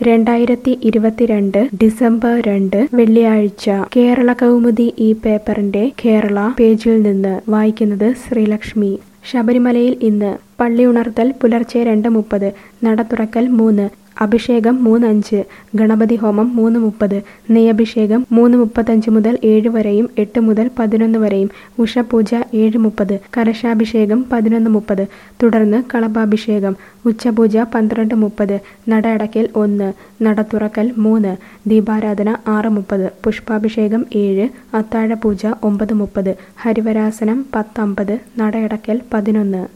രണ്ടായിരത്തി ഇരുപത്തിരണ്ട് ഡിസംബർ രണ്ട് വെള്ളിയാഴ്ച കേരള കൗമുദി ഈ പേപ്പറിന്റെ കേരള പേജിൽ നിന്ന് വായിക്കുന്നത് ശ്രീലക്ഷ്മി ശബരിമലയിൽ ഇന്ന് പള്ളിയുണർത്തൽ പുലർച്ചെ രണ്ട് മുപ്പത് നട തുറക്കൽ മൂന്ന് അഭിഷേകം മൂന്ന് അഞ്ച് ഗണപതി ഹോമം മൂന്ന് മുപ്പത് നെയ്യഭിഷേകം മൂന്ന് മുപ്പത്തഞ്ച് മുതൽ ഏഴ് വരെയും എട്ട് മുതൽ പതിനൊന്ന് വരെയും ഉഷപൂജ ഏഴ് മുപ്പത് കലശാഭിഷേകം പതിനൊന്ന് മുപ്പത് തുടർന്ന് കളഭാഭിഷേകം ഉച്ചപൂജ പന്ത്രണ്ട് മുപ്പത് നട അടയ്ക്കൽ ഒന്ന് നട തുറക്കൽ മൂന്ന് ദീപാരാധന ആറ് മുപ്പത് പുഷ്പാഭിഷേകം ഏഴ് അത്താഴപൂജ ഒമ്പത് മുപ്പത് ഹരിവരാസനം പത്തമ്പത് നടയടയ്ക്കൽ പതിനൊന്ന്